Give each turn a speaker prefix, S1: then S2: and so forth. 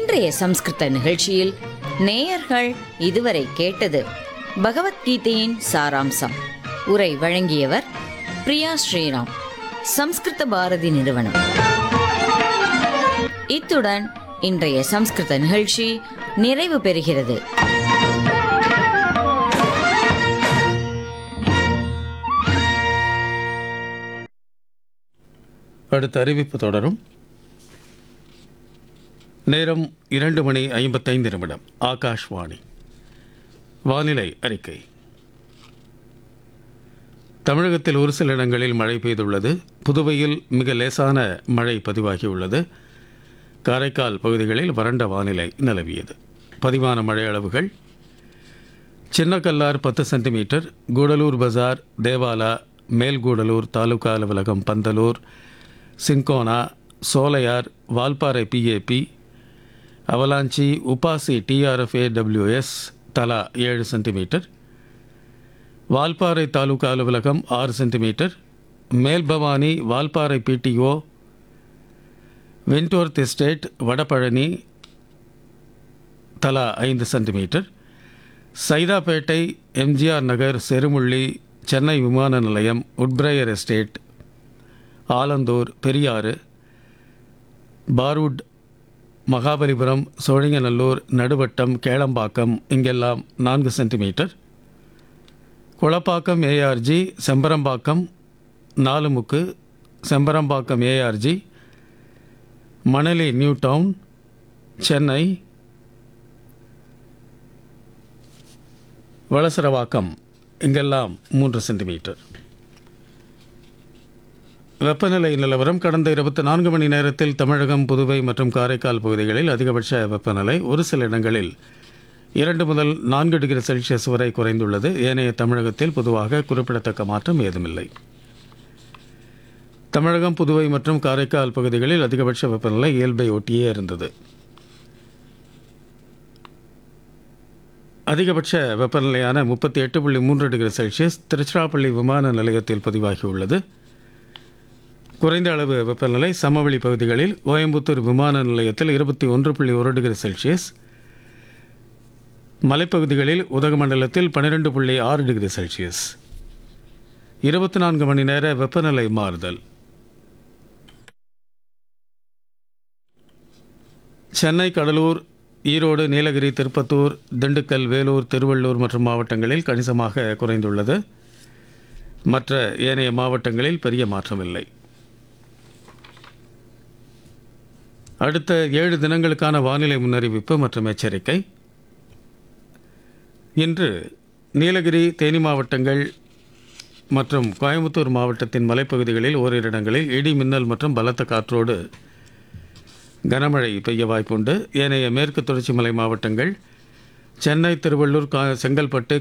S1: இன்றைய சம்ஸ்கிருத நிகழ்ச்சியில் நேயர்கள் இதுவரை கேட்டது பகவத்கீதையின் சாராம்சம் உரை வழங்கியவர் பிரியா ஸ்ரீராம் சம்ஸ்கிருத பாரதி நிறுவனம் இத்துடன் இன்றைய சம்ஸ்கிருத நிகழ்ச்சி நிறைவு பெறுகிறது
S2: அடுத்த அறிவிப்பு தொடரும் நேரம் இரண்டு மணி ஐம்பத்தைந்து நிமிடம் ஆகாஷ்வாணி வானிலை அறிக்கை தமிழகத்தில் ஒரு சில இடங்களில் மழை பெய்துள்ளது புதுவையில் மிக லேசான மழை பதிவாகியுள்ளது காரைக்கால் பகுதிகளில் வறண்ட வானிலை நிலவியது பதிவான மழை அளவுகள் சின்னக்கல்லார் பத்து சென்டிமீட்டர் கூடலூர் பஜார் தேவாலா மேல்கூடலூர் தாலுகா அலுவலகம் Pandalur Cinchona Solaiyar Valparai PAP Avalanche UPASI TRFA WS தலா ஏழு சென்டிமீட்டர் வால்பாறை தாலுகா அலுவலகம் ஆறு centimetre Melbhavani Valparai PTO Wentworth estate Vadapalani தலா ஐந்து சென்டிமீட்டர் சைதாப்பேட்டை எம்ஜிஆர் நகர் செருமுள்ளி சென்னை விமான நிலையம் Woodbriar estate Alandur Periyar Barwood Mahabalipuram Sholinganallur Naduvattam Kelambakkam இங்கெல்லாம் நான்கு centimetre Kulappakkam ARG Chembarambakkam Nalumukku Chembarambakkam ARG Manali new town Chennai Valasaravakkam இங்கெல்லாம் மூன்று சென்டிமீட்டர் வெப்பநிலை நிலவரம் கடந்த இருபத்தி நான்கு மணி நேரத்தில் தமிழகம் புதுவை மற்றும் காரைக்கால் பகுதிகளில் அதிகபட்ச வெப்பநிலை ஒரு சில இடங்களில் இரண்டு முதல் நான்கு டிகிரி செல்சியஸ் வரை குறைந்துள்ளது ஏனைய தமிழகத்தில் பொதுவாக குறிப்பிடத்தக்க மாற்றம் ஏதுமில்லை தமிழகம் புதுவை மற்றும் காரைக்கால் பகுதிகளில் அதிகபட்ச வெப்பநிலை இயல்பை ஒட்டியே இருந்தது அதிகபட்ச வெப்பநிலையான முப்பத்தி எட்டு புள்ளி மூன்று டிகிரி செல்சியஸ் திருச்சிராப்பள்ளி விமான நிலையத்தில் பதிவாகியுள்ளது குறைந்த அளவு வெப்பநிலை சமவெளி பகுதிகளில் கோயம்புத்தூர் விமான நிலையத்தில் இருபத்தி ஒன்று புள்ளி ஒரு டிகிரி செல்சியஸ் மலைப்பகுதிகளில் உதகமண்டலத்தில் பன்னிரெண்டு புள்ளி ஆறு டிகிரி செல்சியஸ் இருபத்தி நான்கு மணி நேர வெப்பநிலை மாறுதல் சென்னை கடலூர் ஈரோடு நீலகிரி திருப்பத்தூர் திண்டுக்கல் வேலூர் திருவள்ளூர் மற்றும் மாவட்டங்களில் கணிசமாக குறைந்துள்ளது மற்ற ஏனைய மாவட்டங்களில் பெரிய மாற்றமில்லை அடுத்த ஏழு தினங்களுக்கான வானிலை முன்னறிவிப்பு மற்றும் எச்சரிக்கை இன்று நீலகிரி தேனி மாவட்டங்கள் மற்றும் கோயம்புத்தூர் மாவட்டத்தின் மலைப்பகுதிகளில் ஓரிரு இடங்களில் இடி மின்னல் மற்றும் பலத்த காற்றோடு கனமழை பெய்ய வாய்ப்புண்டு ஏனைய மேற்கு தொடர்ச்சி மலை மாவட்டங்கள் சென்னை திருவள்ளூர் கா செங்கல்பட்டு